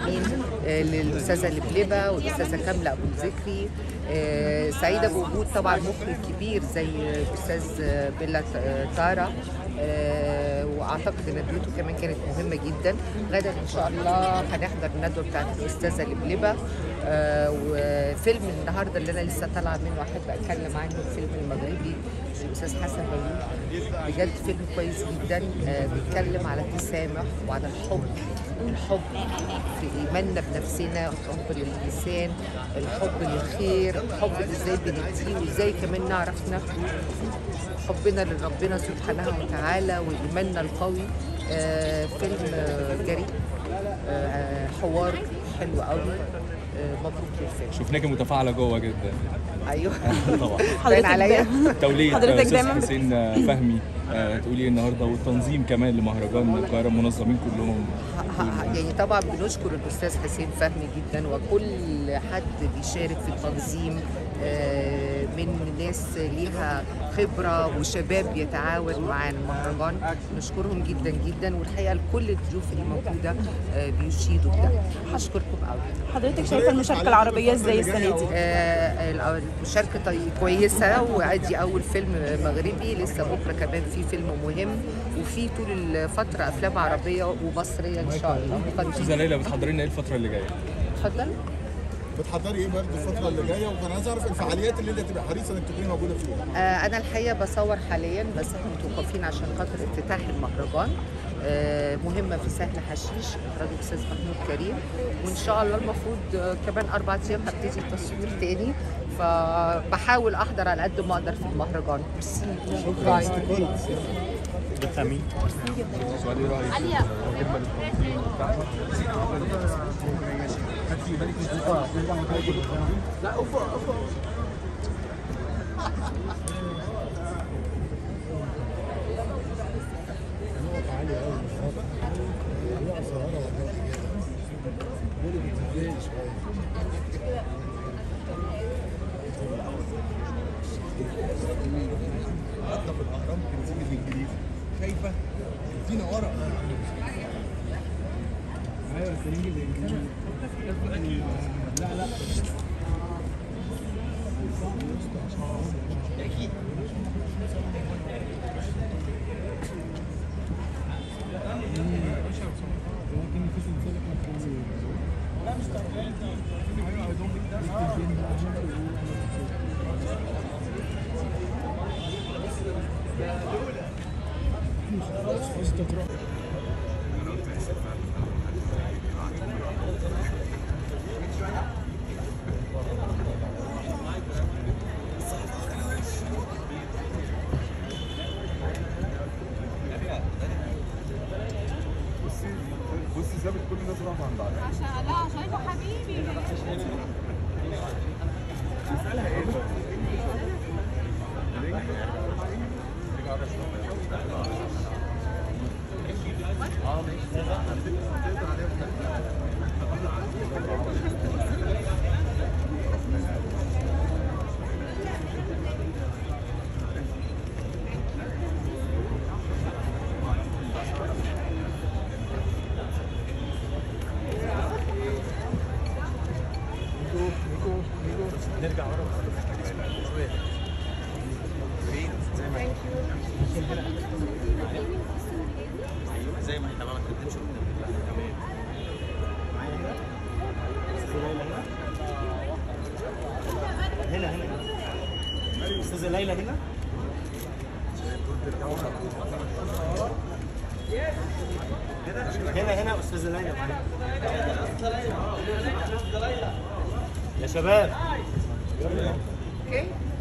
الامين آه، للاستاذه لبلبه والاستاذه كامله ابو الذكري آه، سعيده بوجود طبعا مخرج كبير زي الاستاذ بيلا تارا آه، واعتقد ان ندوته كمان كانت مهمه جدا غدا ان شاء الله هنحضر الندوه بتاعت الاستاذه لبلبه آه، وفيلم النهارده اللي انا لسه طالعه منه احب اتكلم عنه الفيلم المغربي الاستاذ حسن بيومي بجد فيلم كويس جدا آه، بيتكلم على التسامح وعلى الحب الحب في ايماننا بنفسنا الحب للانسان الحب للخير الحب ازاي بنديه وازاي كمان نعرف ناخده حبنا لربنا سبحانه وتعالى وايماننا القوي آه، فيلم آه، جريء آه، حوار حلو قوي آه، مبروك للفيلم شفناكي متفاعله جوه جدا ايوه طبعا باين عليا توليه حضرتك استاذ دايماً بت- حسين فهمي آه، تقولي إيه النهارده والتنظيم كمان لمهرجان القاهره المنظمين كلهم ه- ه- يعني طبعا بنشكر الاستاذ حسين فهمي جدا وكل حد بيشارك في التنظيم آه، من ناس ليها خبره وشباب بيتعاون مع المهرجان نشكرهم جدا جدا والحقيقه لكل الضيوف اللي موجوده آه، بيشيدوا بده اشكركم قوي حضرتك شايفه المشاركه العربيه ازاي السنه دي؟ آه، المشاركة طيب كويسة وأدي أول فيلم مغربي لسه بكرة كمان في فيلم مهم وفي طول الفترة أفلام عربية ومصرية إن شاء الله استاذه ليلى بتحضري لنا ايه الفتره اللي جايه اتفضل بتحضري ايه برضه الفتره اللي جايه وكان عايز اعرف الفعاليات اللي انت تبقى حريصه انك تكوني موجوده فيها آه، أنا الحقيقة بصور حاليا بس احنا متوقفين عشان خاطر افتتاح المهرجان آه، مهمة في سهل حشيش إخراج الأستاذ محمود كريم وإن شاء الله المفروض آه، كمان أربع أيام هبتدي التصوير تاني فبحاول أحضر على قد ما أقدر في المهرجان شكرا سؤال ايه رايك حتى في الاهرام التلفزيون الانجليزي شايفه ادينا ورا بصي سابت كل الناس راحت عند بعض عشان لا شايفه حبيبي هنا هنا استاذه ليلى هنا هنا هنا استاذه ليلى معانا. يا شباب اوكي